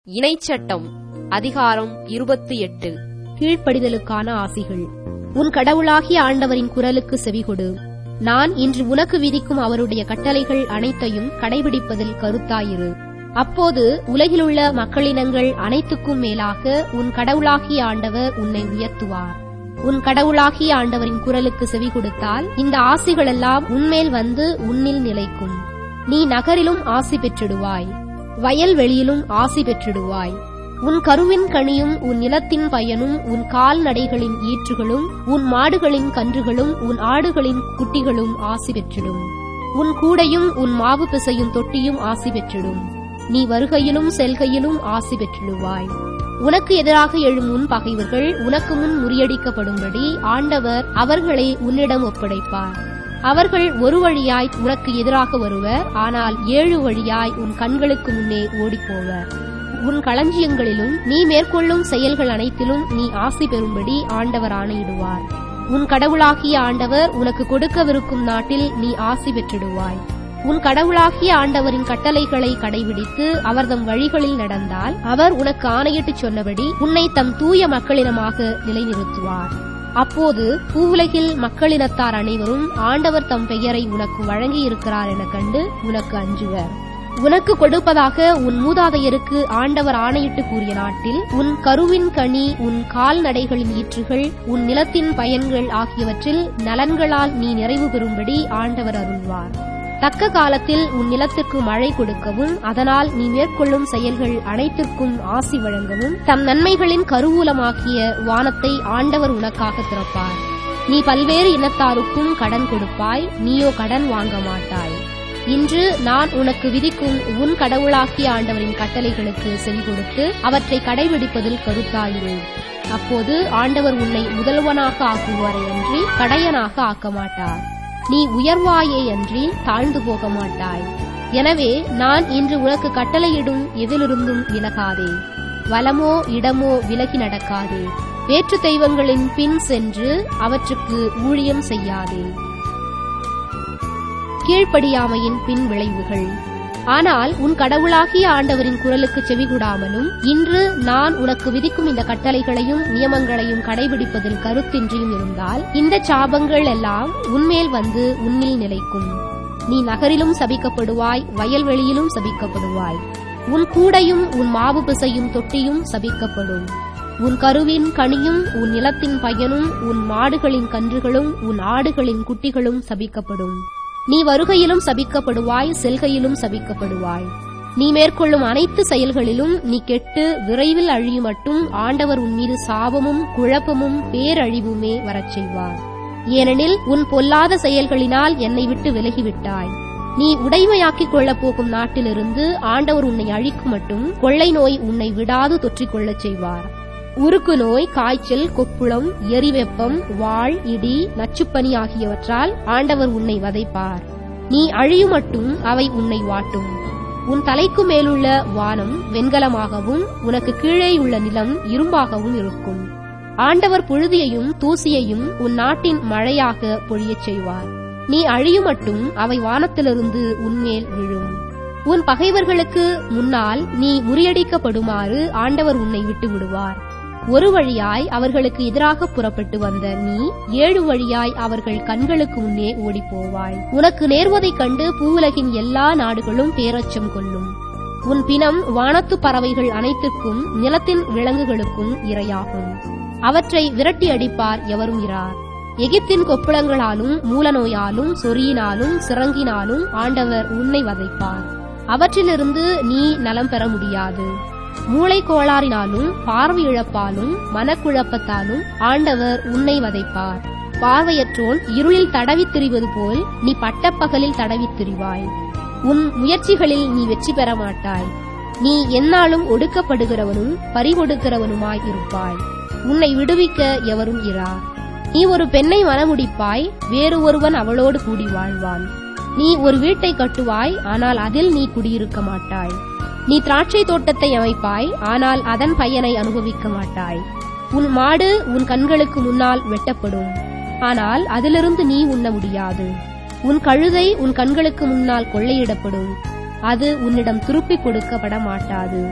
இணைச்சட்டம் அதிகாரம் இருபத்தி எட்டு கீழ்ப்படிதலுக்கான ஆசிகள் உன் கடவுளாகிய ஆண்டவரின் குரலுக்கு செவிகொடு நான் இன்று உனக்கு விதிக்கும் அவருடைய கட்டளைகள் அனைத்தையும் கடைபிடிப்பதில் கருத்தாயிரு அப்போது உலகிலுள்ள மக்களினங்கள் அனைத்துக்கும் மேலாக உன் கடவுளாகிய ஆண்டவர் உன்னை உயர்த்துவார் உன் கடவுளாகிய ஆண்டவரின் குரலுக்கு செவி கொடுத்தால் இந்த ஆசிகளெல்லாம் உன்மேல் வந்து உன்னில் நிலைக்கும் நீ நகரிலும் ஆசி பெற்றிடுவாய் வயல்வெளியிலும் ஆசி பெற்றிடுவாய் உன் கருவின் கனியும் உன் நிலத்தின் பயனும் உன் கால்நடைகளின் ஈற்றுகளும் உன் மாடுகளின் கன்றுகளும் உன் ஆடுகளின் குட்டிகளும் ஆசி பெற்றிடும் உன் கூடையும் உன் மாவு பிசையும் தொட்டியும் ஆசி பெற்றிடும் நீ வருகையிலும் செல்கையிலும் ஆசி பெற்றிடுவாய் உனக்கு எதிராக எழும் உன் பகைவர்கள் உனக்கு முன் முறியடிக்கப்படும்படி ஆண்டவர் அவர்களை உன்னிடம் ஒப்படைப்பார் அவர்கள் ஒரு வழியாய் உனக்கு எதிராக வருவர் ஆனால் ஏழு வழியாய் உன் கண்களுக்கு முன்னே ஓடிப்போவர் உன் களஞ்சியங்களிலும் நீ மேற்கொள்ளும் செயல்கள் அனைத்திலும் நீ ஆசை பெறும்படி ஆண்டவர் ஆணையிடுவார் உன் கடவுளாகிய ஆண்டவர் உனக்கு கொடுக்கவிருக்கும் நாட்டில் நீ ஆசி பெற்றிடுவாய் உன் கடவுளாகிய ஆண்டவரின் கட்டளைகளை கடைபிடித்து அவர்தம் வழிகளில் நடந்தால் அவர் உனக்கு ஆணையிட்டுச் சொன்னபடி உன்னை தம் தூய மக்களினமாக நிலைநிறுத்துவார் அப்போது பூவுலகில் மக்களினத்தார் அனைவரும் ஆண்டவர் தம் பெயரை உனக்கு வழங்கியிருக்கிறார் எனக் கண்டு உனக்கு அஞ்சுவர் உனக்கு கொடுப்பதாக உன் மூதாதையருக்கு ஆண்டவர் ஆணையிட்டு கூறிய நாட்டில் உன் கருவின் கனி உன் கால்நடைகளின் ஈற்றுகள் உன் நிலத்தின் பயன்கள் ஆகியவற்றில் நலன்களால் நீ நிறைவு பெறும்படி ஆண்டவர் அருள்வார் தக்க காலத்தில் உன் நிலத்திற்கு மழை கொடுக்கவும் அதனால் நீ மேற்கொள்ளும் செயல்கள் அனைத்திற்கும் ஆசி வழங்கவும் தம் நன்மைகளின் கருவூலமாகிய வானத்தை ஆண்டவர் உனக்காக திறப்பார் நீ பல்வேறு இனத்தாருக்கும் கடன் கொடுப்பாய் நீயோ கடன் வாங்க மாட்டாய் இன்று நான் உனக்கு விதிக்கும் உன் கடவுளாகிய ஆண்டவரின் கட்டளைகளுக்கு செவி கொடுத்து அவற்றை கடைபிடிப்பதில் கருத்தாயிரு அப்போது ஆண்டவர் உன்னை முதல்வனாக ஆக்குவாரே அன்றி கடையனாக ஆக்க மாட்டார் நீ உயர்வாயே அன்றி தாழ்ந்து போக மாட்டாய் எனவே நான் இன்று உனக்கு கட்டளையிடும் எதிலிருந்தும் விலகாதே வலமோ இடமோ விலகி நடக்காதே வேற்று தெய்வங்களின் பின் சென்று அவற்றுக்கு ஊழியம் செய்யாதே கீழ்ப்படியாமையின் பின் விளைவுகள் ஆனால் உன் கடவுளாகிய ஆண்டவரின் குரலுக்கு செவிகூடாமலும் இன்று நான் உனக்கு விதிக்கும் இந்த கட்டளைகளையும் நியமங்களையும் கடைபிடிப்பதில் கருத்தின்றியும் இருந்தால் இந்த சாபங்கள் எல்லாம் உன்மேல் வந்து உன்னில் நிலைக்கும் நீ நகரிலும் சபிக்கப்படுவாய் வயல்வெளியிலும் சபிக்கப்படுவாய் உன் கூடையும் உன் மாவு பிசையும் தொட்டியும் சபிக்கப்படும் உன் கருவின் கனியும் உன் நிலத்தின் பயனும் உன் மாடுகளின் கன்றுகளும் உன் ஆடுகளின் குட்டிகளும் சபிக்கப்படும் நீ வருகையிலும் சபிக்கப்படுவாய் செல்கையிலும் சபிக்கப்படுவாய் நீ மேற்கொள்ளும் அனைத்து செயல்களிலும் நீ கெட்டு விரைவில் அழியுமட்டும் ஆண்டவர் உன் மீது சாபமும் குழப்பமும் பேரழிவுமே வரச் செய்வார் ஏனெனில் உன் பொல்லாத செயல்களினால் என்னை விட்டு விலகிவிட்டாய் நீ உடைமையாக்கிக் கொள்ளப் போகும் நாட்டிலிருந்து ஆண்டவர் உன்னை அழிக்கும் மட்டும் கொள்ளை நோய் உன்னை விடாது தொற்றிக்கொள்ளச் செய்வார் உருக்கு நோய் காய்ச்சல் கொப்புளம் எரிவெப்பம் வாழ் இடி நச்சுப்பனி ஆகியவற்றால் ஆண்டவர் உன்னை வதைப்பார் நீ அழியுமட்டும் அவை உன்னை வாட்டும் உன் தலைக்கு மேலுள்ள வானம் வெண்கலமாகவும் உனக்கு கீழே உள்ள நிலம் இரும்பாகவும் இருக்கும் ஆண்டவர் புழுதியையும் தூசியையும் உன் நாட்டின் மழையாக பொழியச் செய்வார் நீ அழியுமட்டும் அவை வானத்திலிருந்து உன்மேல் விழும் உன் பகைவர்களுக்கு முன்னால் நீ முறியடிக்கப்படுமாறு ஆண்டவர் உன்னை விட்டு விடுவார் ஒரு வழியாய் அவர்களுக்கு எதிராக புறப்பட்டு வந்த நீ ஏழு வழியாய் அவர்கள் கண்களுக்கு முன்னே ஓடிப்போவாய் உனக்கு நேர்வதைக் கண்டு பூவுலகின் எல்லா நாடுகளும் பேரச்சம் கொள்ளும் உன் பிணம் வானத்து பறவைகள் அனைத்துக்கும் நிலத்தின் விலங்குகளுக்கும் இரையாகும் அவற்றை விரட்டி அடிப்பார் எவரும் இரார் எகிப்தின் கொப்புளங்களாலும் மூலநோயாலும் சொறியினாலும் சிறங்கினாலும் ஆண்டவர் உன்னை வதைப்பார் அவற்றிலிருந்து நீ நலம் பெற முடியாது மூளை கோளாறினாலும் பார்வை இழப்பாலும் மனக்குழப்பத்தாலும் ஆண்டவர் உன்னை வதைப்பார் பார்வையற்றோன் இருளில் தடவித் திரிவது போல் நீ பட்டப்பகலில் தடவித் திரிவாய் உன் முயற்சிகளில் நீ வெற்றி பெற மாட்டாய் நீ எந்நாளும் ஒடுக்கப்படுகிறவனும் பறிகொடுக்கிறவனுமாய் இருப்பாய் உன்னை விடுவிக்க எவரும் இரார் நீ ஒரு பெண்ணை மனமுடிப்பாய் வேறு ஒருவன் அவளோடு கூடி வாழ்வான் நீ ஒரு வீட்டை கட்டுவாய் ஆனால் அதில் நீ குடியிருக்க மாட்டாய் நீ திராட்சை தோட்டத்தை அமைப்பாய் ஆனால் அதன் பயனை அனுபவிக்க மாட்டாய் உன் மாடு உன் கண்களுக்கு முன்னால் வெட்டப்படும் ஆனால் அதிலிருந்து நீ உண்ண முடியாது உன் கழுதை உன் கண்களுக்கு முன்னால் கொள்ளையிடப்படும் அது உன்னிடம் திருப்பிக் கொடுக்கப்பட மாட்டாது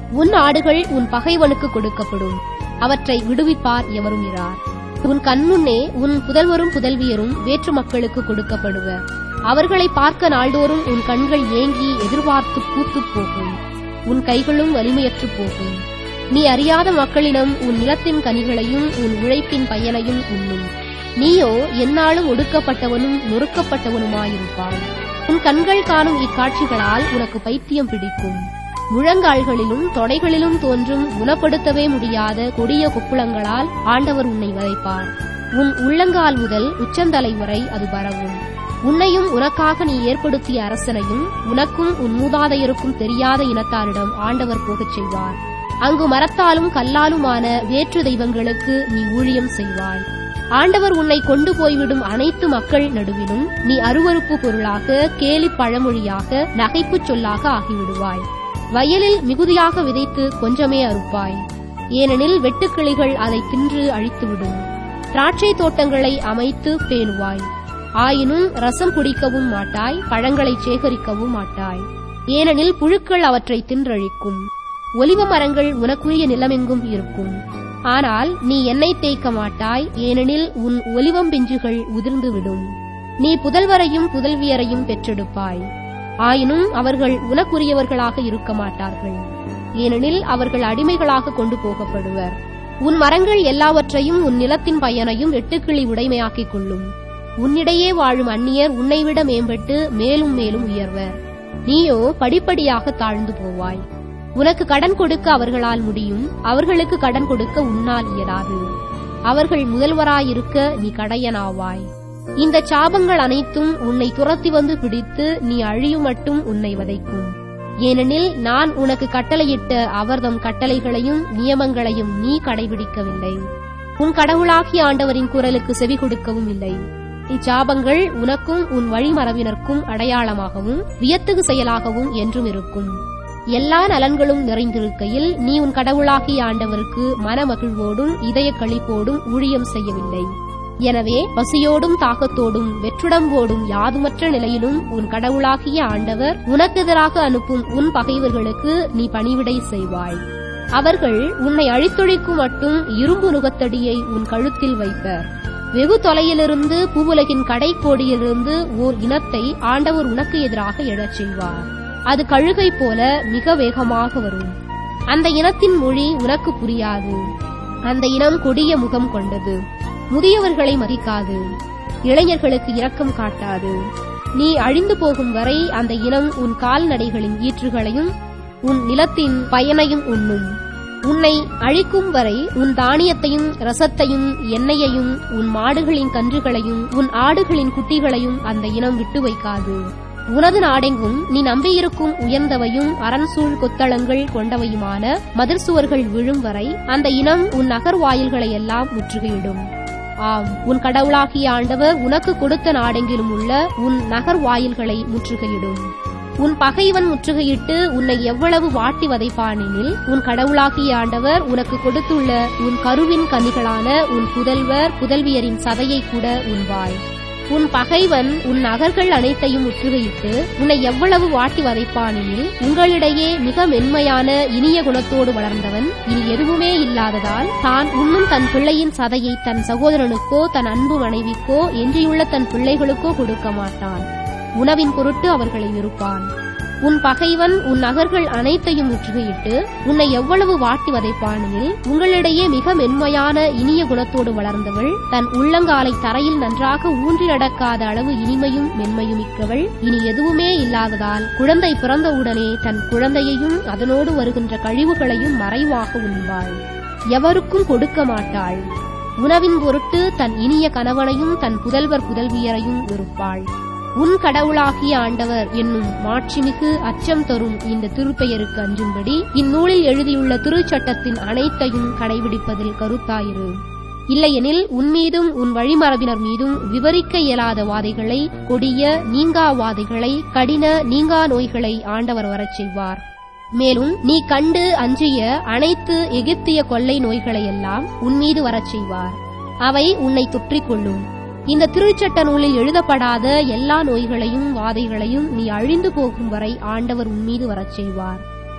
உன் ஆடுகள் உன் பகைவனுக்கு கொடுக்கப்படும் அவற்றை விடுவிப்பார் எவரும் இரார் உன் கண்முன்னே உன் புதல்வரும் புதல்வியரும் வேற்று மக்களுக்கு கொடுக்கப்படுவர் அவர்களை பார்க்க நாள்தோறும் உன் கண்கள் ஏங்கி எதிர்பார்த்து பூத்துப் போகும் உன் கைகளும் வலிமையற்றுப் போகும் நீ அறியாத மக்களிடம் உன் நிலத்தின் கனிகளையும் உன் உழைப்பின் பயனையும் உண்ணும் நீயோ எந்நாளும் ஒடுக்கப்பட்டவனும் நொறுக்கப்பட்டவனுமாயிருப்பாய் உன் கண்கள் காணும் இக்காட்சிகளால் உனக்கு பைத்தியம் பிடிக்கும் முழங்கால்களிலும் தொடைகளிலும் தோன்றும் குணப்படுத்தவே முடியாத கொடிய கொப்புளங்களால் ஆண்டவர் உன்னை வதைப்பார் உன் உள்ளங்கால் முதல் உச்சந்தலை வரை அது பரவும் உன்னையும் உனக்காக நீ ஏற்படுத்திய அரசனையும் உனக்கும் உன் மூதாதையருக்கும் தெரியாத இனத்தாரிடம் ஆண்டவர் போகச் செய்வார் அங்கு மரத்தாலும் கல்லாலுமான வேற்று தெய்வங்களுக்கு நீ ஊழியம் செய்வாய் ஆண்டவர் உன்னை கொண்டு போய்விடும் அனைத்து மக்கள் நடுவிலும் நீ அருவருப்பு பொருளாக கேலி பழமொழியாக நகைப்புச் சொல்லாக ஆகிவிடுவாய் வயலில் மிகுதியாக விதைத்து கொஞ்சமே அறுப்பாய் ஏனெனில் வெட்டுக்கிளிகள் அதை தின்று அழித்துவிடும் திராட்சை தோட்டங்களை அமைத்து பேணுவாய் ஆயினும் ரசம் குடிக்கவும் மாட்டாய் பழங்களை சேகரிக்கவும் மாட்டாய் ஏனெனில் புழுக்கள் அவற்றை தின்றழிக்கும் ஒலிவ மரங்கள் உனக்குரிய நிலமெங்கும் இருக்கும் ஆனால் நீ எண்ணெய் தேய்க்க மாட்டாய் ஏனெனில் உன் ஒலிவம் பிஞ்சுகள் உதிர்ந்துவிடும் நீ புதல்வரையும் புதல்வியரையும் பெற்றெடுப்பாய் ஆயினும் அவர்கள் உனக்குரியவர்களாக இருக்க மாட்டார்கள் ஏனெனில் அவர்கள் அடிமைகளாக கொண்டு போகப்படுவர் உன் மரங்கள் எல்லாவற்றையும் உன் நிலத்தின் பயனையும் வெட்டுக்கிளி உடைமையாக்கிக் கொள்ளும் உன்னிடையே வாழும் அந்நியர் உன்னைவிட மேம்பட்டு மேலும் மேலும் உயர்வர் நீயோ படிப்படியாக தாழ்ந்து போவாய் உனக்கு கடன் கொடுக்க அவர்களால் முடியும் அவர்களுக்கு கடன் கொடுக்க உன்னால் இயலாது அவர்கள் முதல்வராயிருக்க நீ கடையனாவாய் இந்த சாபங்கள் அனைத்தும் உன்னை துரத்தி வந்து பிடித்து நீ அழியும் மட்டும் உன்னை வதைக்கும் ஏனெனில் நான் உனக்கு கட்டளையிட்ட அவர்தம் கட்டளைகளையும் நியமங்களையும் நீ கடைபிடிக்கவில்லை உன் கடவுளாகிய ஆண்டவரின் குரலுக்கு செவி கொடுக்கவும் இல்லை இச்சாபங்கள் உனக்கும் உன் வழிமரபினருக்கும் அடையாளமாகவும் வியத்தகு செயலாகவும் என்றும் இருக்கும் எல்லா நலன்களும் நிறைந்திருக்கையில் நீ உன் கடவுளாகிய ஆண்டவருக்கு மனமகிழ்வோடும் இதய களிப்போடும் ஊழியம் செய்யவில்லை எனவே பசியோடும் தாகத்தோடும் வெற்றுடம்போடும் யாதுமற்ற நிலையிலும் உன் கடவுளாகிய ஆண்டவர் உனக்கெதிராக அனுப்பும் உன் பகைவர்களுக்கு நீ பணிவிடை செய்வாய் அவர்கள் உன்னை அழித்தொழிக்கும் மட்டும் இரும்பு நுகத்தடியை உன் கழுத்தில் வைப்பர் வெகு தொலையிலிருந்து பூவுலகின் கடைக்கோடியிலிருந்து ஓர் இனத்தை ஆண்டவர் உனக்கு எதிராக எழச் செய்வார் அது கழுகை போல மிக வேகமாக வரும் அந்த இனத்தின் மொழி உனக்கு புரியாது அந்த இனம் கொடிய முகம் கொண்டது முதியவர்களை மதிக்காது இளைஞர்களுக்கு இரக்கம் காட்டாது நீ அழிந்து போகும் வரை அந்த இனம் உன் கால்நடைகளின் ஈற்றுகளையும் உன் நிலத்தின் பயனையும் உண்ணும் உன்னை அழிக்கும் வரை உன் தானியத்தையும் ரசத்தையும் எண்ணெயையும் உன் மாடுகளின் கன்றுகளையும் உன் ஆடுகளின் குட்டிகளையும் அந்த இனம் விட்டு வைக்காது உனது நாடெங்கும் நீ நம்பியிருக்கும் உயர்ந்தவையும் அரண்சூழ் கொத்தளங்கள் கொண்டவையுமான மதிர் சுவர்கள் விழும் வரை அந்த இனம் உன் நகர் வாயில்களை எல்லாம் முற்றுகையிடும் ஆம் உன் கடவுளாகிய ஆண்டவர் உனக்கு கொடுத்த நாடெங்கிலும் உள்ள உன் நகர் வாயில்களை முற்றுகையிடும் உன் பகைவன் முற்றுகையிட்டு உன்னை எவ்வளவு வாட்டி வதைப்பானெனில் உன் கடவுளாகிய ஆண்டவர் உனக்கு கொடுத்துள்ள உன் கருவின் கனிகளான உன் புதல்வர் புதல்வியரின் சதையை கூட உண்பாய் உன் பகைவன் உன் நகர்கள் அனைத்தையும் முற்றுகையிட்டு உன்னை எவ்வளவு வாட்டி வதைப்பானெனில் உங்களிடையே மிக மென்மையான இனிய குணத்தோடு வளர்ந்தவன் இனி எதுவுமே இல்லாததால் தான் உண்ணும் தன் பிள்ளையின் சதையை தன் சகோதரனுக்கோ தன் அன்பு மனைவிக்கோ எஞ்சியுள்ள தன் பிள்ளைகளுக்கோ கொடுக்க மாட்டான் உணவின் பொருட்டு அவர்களை வெறுப்பான் உன் பகைவன் உன் நகர்கள் அனைத்தையும் முற்றுகையிட்டு உன்னை எவ்வளவு வாட்டி வதைப்பானெனில் உங்களிடையே மிக மென்மையான இனிய குணத்தோடு வளர்ந்தவள் தன் உள்ளங்காலை தரையில் நன்றாக ஊன்றி நடக்காத அளவு இனிமையும் மென்மையும் மிக்கவள் இனி எதுவுமே இல்லாததால் குழந்தை பிறந்தவுடனே தன் குழந்தையையும் அதனோடு வருகின்ற கழிவுகளையும் மறைவாக உண்பாள் எவருக்கும் கொடுக்க மாட்டாள் உணவின் பொருட்டு தன் இனிய கணவனையும் தன் புதல்வர் புதல்வியரையும் வெறுப்பாள் உன் கடவுளாகிய ஆண்டவர் என்னும் மாட்சிமிகு அச்சம் தரும் இந்த திருப்பெயருக்கு அஞ்சும்படி இந்நூலில் எழுதியுள்ள திருச்சட்டத்தின் அனைத்தையும் கடைபிடிப்பதில் கருத்தாயிரு இல்லையெனில் உன்மீதும் உன் வழிமரபினர் மீதும் விவரிக்க இயலாத வாதைகளை கொடிய நீங்கா வாதைகளை கடின நீங்கா நோய்களை ஆண்டவர் வரச் செய்வார் மேலும் நீ கண்டு அஞ்சிய அனைத்து எகிப்திய கொள்ளை நோய்களையெல்லாம் உன்மீது வரச் செய்வார் அவை உன்னை தொற்றிக் கொள்ளும் இந்த திருச்சட்ட நூலில் எழுதப்படாத எல்லா நோய்களையும் வாதைகளையும் நீ அழிந்து போகும் வரை ஆண்டவர் உன்மீது வரச் செய்வார்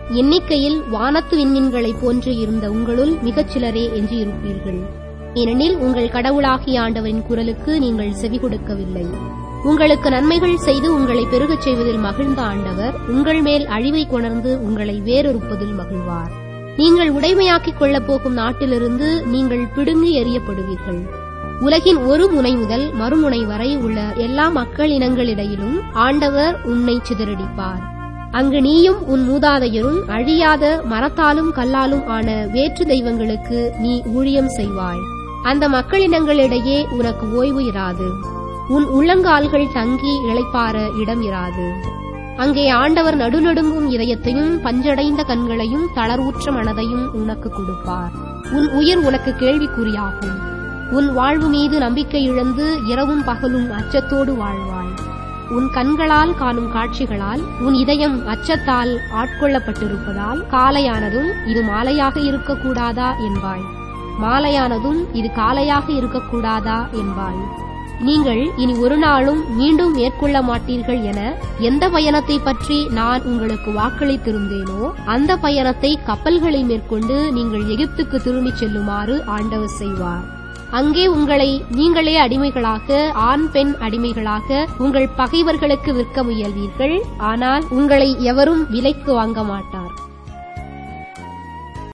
எண்ணிக்கையில் வானத்து விண்மீன்களைப் போன்று இருந்த உங்களுள் மிகச் சிலரே எஞ்சியிருப்பீர்கள் ஏனெனில் உங்கள் கடவுளாகிய ஆண்டவரின் குரலுக்கு நீங்கள் செவி கொடுக்கவில்லை உங்களுக்கு நன்மைகள் செய்து உங்களை பெருகச் செய்வதில் மகிழ்ந்த ஆண்டவர் உங்கள் மேல் அழிவை கொணர்ந்து உங்களை வேறொருப்பதில் மகிழ்வார் நீங்கள் உடைமையாக்கிக் கொள்ளப் போகும் நாட்டிலிருந்து நீங்கள் பிடுங்கி எறியப்படுவீர்கள் உலகின் ஒரு முனை முதல் மறுமுனை வரை உள்ள எல்லா மக்கள் இனங்களிடையிலும் ஆண்டவர் உன்னை சிதறடிப்பார் அங்கு நீயும் உன் மூதாதையரும் அழியாத மரத்தாலும் கல்லாலும் ஆன வேற்று தெய்வங்களுக்கு நீ ஊழியம் செய்வாய் அந்த மக்களினங்களிடையே உனக்கு ஓய்வு இராது உன் உள்ளங்கால்கள் தங்கி இளைப்பாற இடம் இராது அங்கே ஆண்டவர் நடுநடுங்கும் இதயத்தையும் பஞ்சடைந்த கண்களையும் தளர்வுற்ற மனதையும் உனக்கு கொடுப்பார் உன் உயிர் உனக்கு கேள்விக்குறியாகும் உன் வாழ்வு மீது நம்பிக்கை இழந்து இரவும் பகலும் அச்சத்தோடு வாழ்வாய் உன் கண்களால் காணும் காட்சிகளால் உன் இதயம் அச்சத்தால் ஆட்கொள்ளப்பட்டிருப்பதால் காலையானதும் இது மாலையாக இருக்கக்கூடாதா என்பாய் மாலையானதும் இது காலையாக இருக்கக்கூடாதா என்பாய் நீங்கள் இனி ஒரு நாளும் மீண்டும் மேற்கொள்ள மாட்டீர்கள் என எந்த பயணத்தை பற்றி நான் உங்களுக்கு வாக்களித்திருந்தேனோ அந்த பயணத்தை கப்பல்களை மேற்கொண்டு நீங்கள் எகிப்துக்கு திரும்பிச் செல்லுமாறு ஆண்டவர் செய்வார் அங்கே உங்களை நீங்களே அடிமைகளாக ஆண் பெண் அடிமைகளாக உங்கள் பகைவர்களுக்கு விற்க முயல்வீர்கள் ஆனால் உங்களை எவரும் விலைக்கு வாங்க மாட்டார்